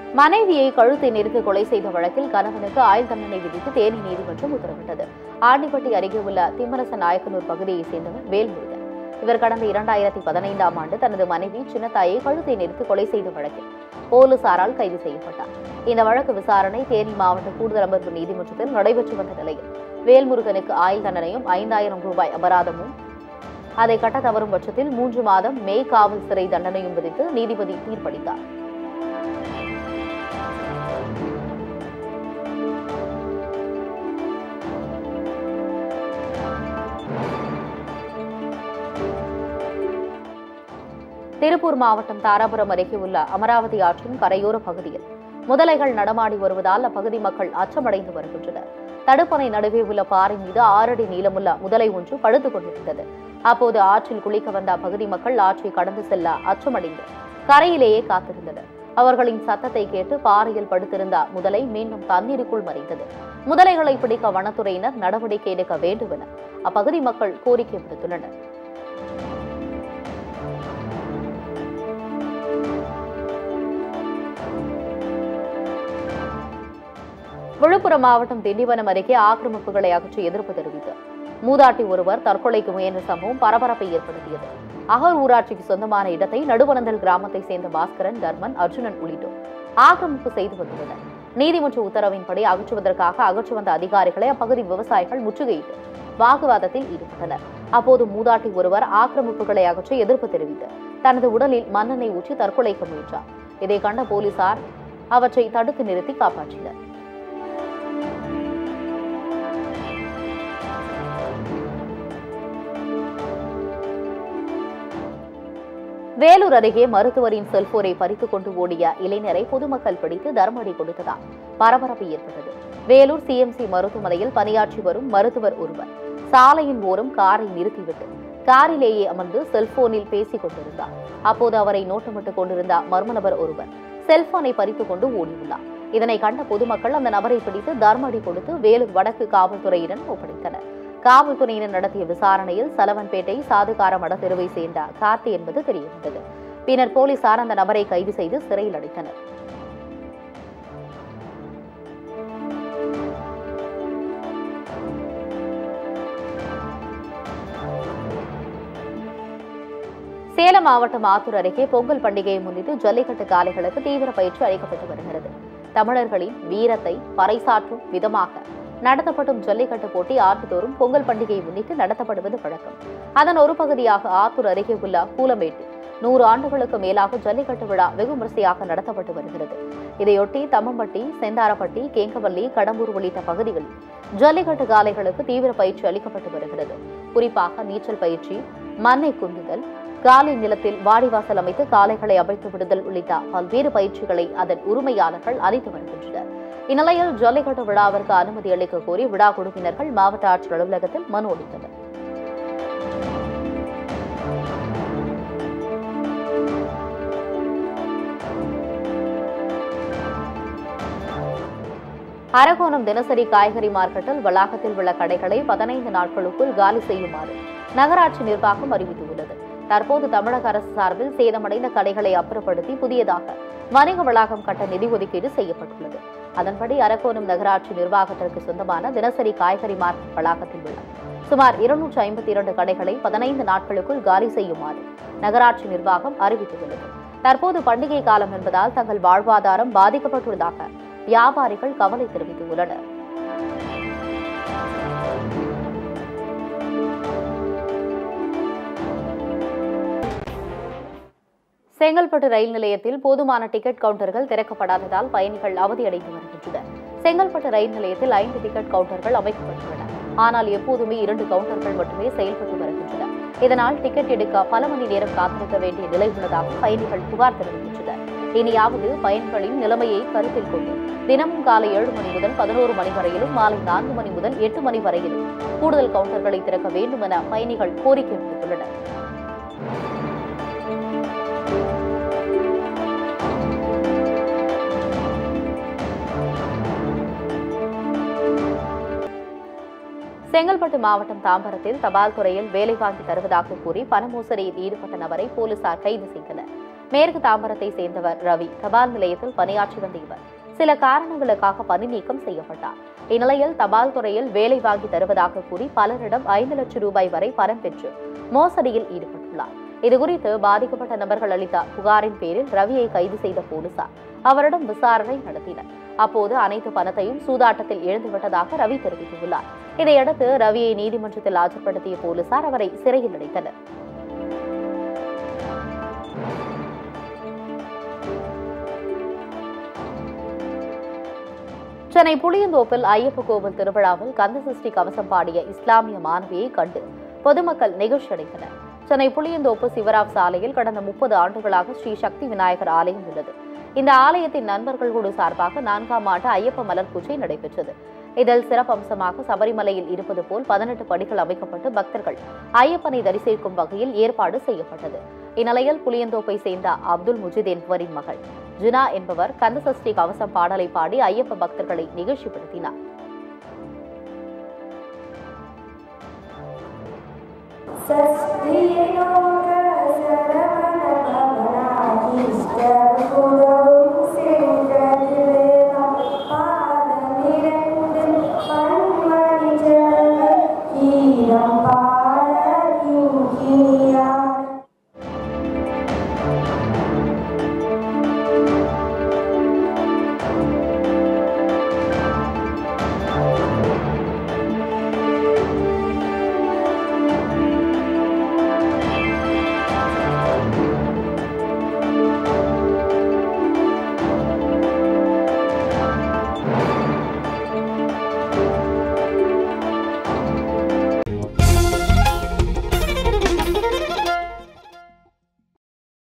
மனைவியை கழுத்தை நெருக்கி கொலை செய்த வழக்கில் கணவனுக்கு ஆயுள் தண்டனை விதித்து தேனி நீதிமன்றம் உத்தரவிட்டது ஆண்டிப்பட்டி அருகே உள்ள திம்மரச நாயக்கனூர் பகுதியைச் சேர்ந்தவர் வேல்முருகன் இவர் கடந்த இரண்டாயிரத்தி பதினைந்தாம் ஆண்டு தனது மனைவி சின்னத்தாயை கழுத்தை நெருக்கி கொலை செய்த வழக்கில் போலீசாரால் கைது செய்யப்பட்டார் இந்த வழக்கு விசாரணை தேனி மாவட்ட கூடுதல் அமர்வு நீதிமன்றத்தில் நடைபெற்று வந்த நிலையில் வேல்முருகனுக்கு ஆயுள் தண்டனையும் ஐந்தாயிரம் ரூபாய் அபராதமும் அதை கட்ட தவறும் பட்சத்தில் மூன்று மாதம் மெய் காவல் சிறை தண்டனையும் விதித்து நீதிபதி தீர்ப்பளித்தார் திருப்பூர் மாவட்டம் தாராபுரம் அருகே உள்ள அமராவதி ஆற்றின் கரையோர பகுதியில் முதலைகள் நடமாடி வருவதால் அப்பகுதி மக்கள் அச்சமடைந்து வருகின்றனர் தடுப்பணை நடுவே உள்ள பாறை மீது ஆறடி நீளமுள்ள முதலை ஒன்று படுத்துக் கொண்டிருந்தது அப்போது ஆற்றில் குளிக்க வந்த அப்பகுதி மக்கள் ஆற்றை கடந்து செல்ல அச்சமடைந்து கரையிலேயே காத்திருந்தனர் அவர்களின் சத்தத்தை கேட்டு பாறையில் படுத்திருந்த முதலை மீண்டும் தண்ணீருக்குள் மறைந்தது முதலைகளை பிடிக்க வனத்துறையினர் நடவடிக்கை எடுக்க வேண்டும் என அப்பகுதி மக்கள் கோரிக்கை விடுத்துள்ளனர் விழுப்புரம் மாவட்டம் திண்டிவனம் அருகே ஆக்கிரமிப்புகளை அகற்றி எதிர்ப்பு தெரிவித்து மூதாட்டி ஒருவர் தற்கொலைக்கு முயன்ற சம்பவம் பரபரப்பை ஏற்படுத்தியது அகர் ஊராட்சிக்கு சொந்தமான இடத்தை நடுவனந்தல் கிராமத்தை சேர்ந்த பாஸ்கரன் தர்மன் அர்ஜுனன் உள்ளிட்டோர் ஆக்கிரமிப்பு செய்து வந்துள்ளனர் நீதிமன்ற உத்தரவின்படி அகற்றுவதற்காக அகற்றி வந்த அதிகாரிகளை அப்பகுதி விவசாயிகள் முற்றுகையிட்டு வாக்குவாதத்தில் ஈடுபட்டனர் அப்போது மூதாட்டி ஒருவர் ஆக்கிரமிப்புகளை அகற்றி எதிர்ப்பு தெரிவித்து தனது உடலில் மண்ணெண்ணெய் ஊற்றி தற்கொலைக்கு முயன்றார் இதை கண்ட போலீசார் அவற்றை தடுத்து நிறுத்தி காப்பாற்றினர் வேலூர் அருகே மருத்துவரின் செல்போனை பறித்துக் கொண்டு ஓடிய இளைஞரை பொதுமக்கள் பிடித்து தர்மடி கொடுத்ததால் பரபரப்பு ஏற்பட்டது வேலூர் சிஎம்சி மருத்துவமனையில் பணியாற்றி வரும் மருத்துவர் ஒருவர் சாலையின் ஓரம் காரை நிறுத்திவிட்டு காரிலேயே அமர்ந்து செல்போனில் பேசிக் கொண்டிருந்தார் அப்போது அவரை நோட்டமிட்டுக் கொண்டிருந்த மர்ம நபர் ஒருவர் செல்போனை பறித்துக் கொண்டு ஓடியுள்ளார் இதனை கண்ட பொதுமக்கள் அந்த நபரை பிடித்து தர்மடி கொடுத்து வேலூர் வடக்கு காவல்துறையிடம் ஒப்படைத்தனர் காவல்துறையினர் நடத்திய விசாரணையில் சலவன்பேட்டை சாதுகார மட தெருவை சேர்ந்த கார்த்தி என்பது தெரியவந்தது பின்னர் போலீசார் அந்த நபரை கைது செய்து சிறையில் அடைத்தனர் சேலம் மாவட்டம் ஆத்தூர் அருகே பொங்கல் பண்டிகையை முன்னிட்டு ஜல்லிக்கட்டு காளைகளுக்கு தீவிர பயிற்சி அளிக்கப்பட்டு வருகிறது தமிழர்களின் வீரத்தை பறைசாற்றும் விதமாக நடத்தப்படும் ஜல்லிக்கட்டு போட்டி ஆண்டுதோறும் பொங்கல் பண்டிகையை முன்னிட்டு நடத்தப்படுவது வழக்கம் அதன் ஒரு பகுதியாக ஆத்தூர் அருகே உள்ள கூலமேட்டில் நூறு ஆண்டுகளுக்கு மேலாக ஜல்லிக்கட்டு விழா வெகு விமரிசையாக நடத்தப்பட்டு வருகிறது இதையொட்டி தம்மம்பட்டி செந்தாரப்பட்டி கேங்கவல்லி கடம்பூர் உள்ளிட்ட பகுதிகளில் ஜல்லிக்கட்டு காளைகளுக்கு தீவிர பயிற்சி அளிக்கப்பட்டு வருகிறது குறிப்பாக நீச்சல் பயிற்சி மண்ணை குந்துதல் காலை நிலத்தில் வாடிவாசல் அமைத்து காளைகளை அமைத்து விடுதல் உள்ளிட்ட பல்வேறு பயிற்சிகளை அதன் உரிமையாளர்கள் அளித்து வருகின்றனர் இந்நிலையில் ஜல்லிக்கட்டு விழாவிற்கு அனுமதி அளிக்க கோரி விழா குழுவினர்கள் மாவட்ட ஆட்சியர் அலுவலகத்தில் மனு அளித்தனர் அரக்கோணம் தினசரி காய்கறி மார்க்கெட்டில் வளாகத்தில் உள்ள கடைகளை பதினைந்து நாட்களுக்குள் காலி செய்யுமாறு நகராட்சி நிர்வாகம் அறிவித்துள்ளது தற்போது தமிழக அரசு சார்பில் சேதமடைந்த கடைகளை அப்புறப்படுத்தி புதியதாக வணிக வளாகம் கட்ட நிதி ஒதுக்கீடு செய்யப்பட்டுள்ளது அதன்படி அரக்கோணம் நகராட்சி நிர்வாகத்திற்கு சொந்தமான தினசரி காய்கறி மார்க்கெட் வளாகத்தில் உள்ள சுமார் இருநூற்று ஐம்பத்தி இரண்டு கடைகளை பதினைந்து நாட்களுக்குள் காலி செய்யுமாறு நகராட்சி நிர்வாகம் அறிவித்துள்ளது தற்போது பண்டிகை காலம் என்பதால் தங்கள் வாழ்வாதாரம் பாதிக்கப்பட்டுள்ளதாக வியாபாரிகள் கவலை தெரிவித்துள்ளனர் செங்கல்பட்டு ரயில் நிலையத்தில் போதுமான டிக்கெட் கவுண்டர்கள் திறக்கப்படாததால் பயணிகள் அவதியடைந்து வருகின்றனர் செங்கல்பட்டு ரயில் நிலையத்தில் ஐந்து டிக்கெட் கவுண்டர்கள் அமைக்கப்பட்டுள்ளன ஆனால் எப்போதுமே இரண்டு கவுண்டர்கள் மட்டுமே செயல்பட்டு வருகின்றன இதனால் டிக்கெட் எடுக்க பல மணி நேரம் காத்திருக்க வேண்டிய நிலை உள்ளதாக பயணிகள் புகார் தெரிவிக்கின்றனர் இனியாவது பயணிகளின் நிலைமையை கருத்தில் கொண்டு தினமும் காலை ஏழு மணி முதல் பதினோரு மணி வரையிலும் மாலை நான்கு மணி முதல் எட்டு மணி வரையிலும் கூடுதல் கவுண்டர்களை திறக்க வேண்டும் என பயணிகள் கோரிக்கை விடுத்துள்ளனர் செங்கல்பட்டு மாவட்டம் தாம்பரத்தில் தபால் துறையில் வேலை வாங்கி தருவதாக கூறி பண மோசடியில் ஈடுபட்ட நபரை போலீசார் கைது செய்தனர் மேற்கு தாம்பரத்தை சேர்ந்தவர் ரவி தபால் நிலையத்தில் பணியாற்றி வந்த இவர் சில காரணங்களுக்காக பணி நீக்கம் செய்யப்பட்டார் இந்நிலையில் தபால் துறையில் வேலை வாங்கி தருவதாக கூறி பலரிடம் ஐந்து லட்சம் ரூபாய் வரை பணம் பெற்று மோசடியில் ஈடுபட்டுள்ளார் இதுகுறித்து பாதிக்கப்பட்ட நபர்கள் அளித்த புகாரின் பேரில் ரவியை கைது செய்த போலீசார் அவரிடம் விசாரணை நடத்தினர் அப்போது அனைத்து பணத்தையும் சூதாட்டத்தில் இழந்துவிட்டதாக ரவி தெரிவித்துள்ளார் இதையடுத்து ரவியை நீதிமன்றத்தில் ஆஜர்படுத்திய போலீசார் அவரை சிறையில் அடைத்தனர் சென்னை புளியந்தோப்பில் ஐயப்ப கோவில் திருவிழாவில் கந்தசஷ்டி கவசம் பாடிய இஸ்லாமிய மாணவியை கண்டு பொதுமக்கள் நெகிழ்ச்சி அடைந்தனர் சென்னை புளியந்தோப்பு சிவராவ் சாலையில் கடந்த முப்பது ஆண்டுகளாக ஸ்ரீ சக்தி விநாயகர் ஆலயம் உள்ளது இந்த ஆலயத்தின் நண்பர்கள் குழு சார்பாக நான்காம் ஆண்டு ஐயப்ப மலர் பூஜை நடைபெற்றது இதில் சிறப்பம்சமாக சபரிமலையில் இருப்பது போல் பதினெட்டு படிகள் அமைக்கப்பட்டு பக்தர்கள் ஐயப்பனை தரிசிக்கும் வகையில் ஏற்பாடு செய்யப்பட்டது இந்நிலையில் புளியந்தோப்பை சேர்ந்த அப்துல் முஜித் என்பவரின் மகள் ஜினா என்பவர் கந்தசஷ்டி கவசம் பாடலை பாடி ஐயப்ப பக்தர்களை நிகழ்ச்சிப்படுத்தினார் षष्ठी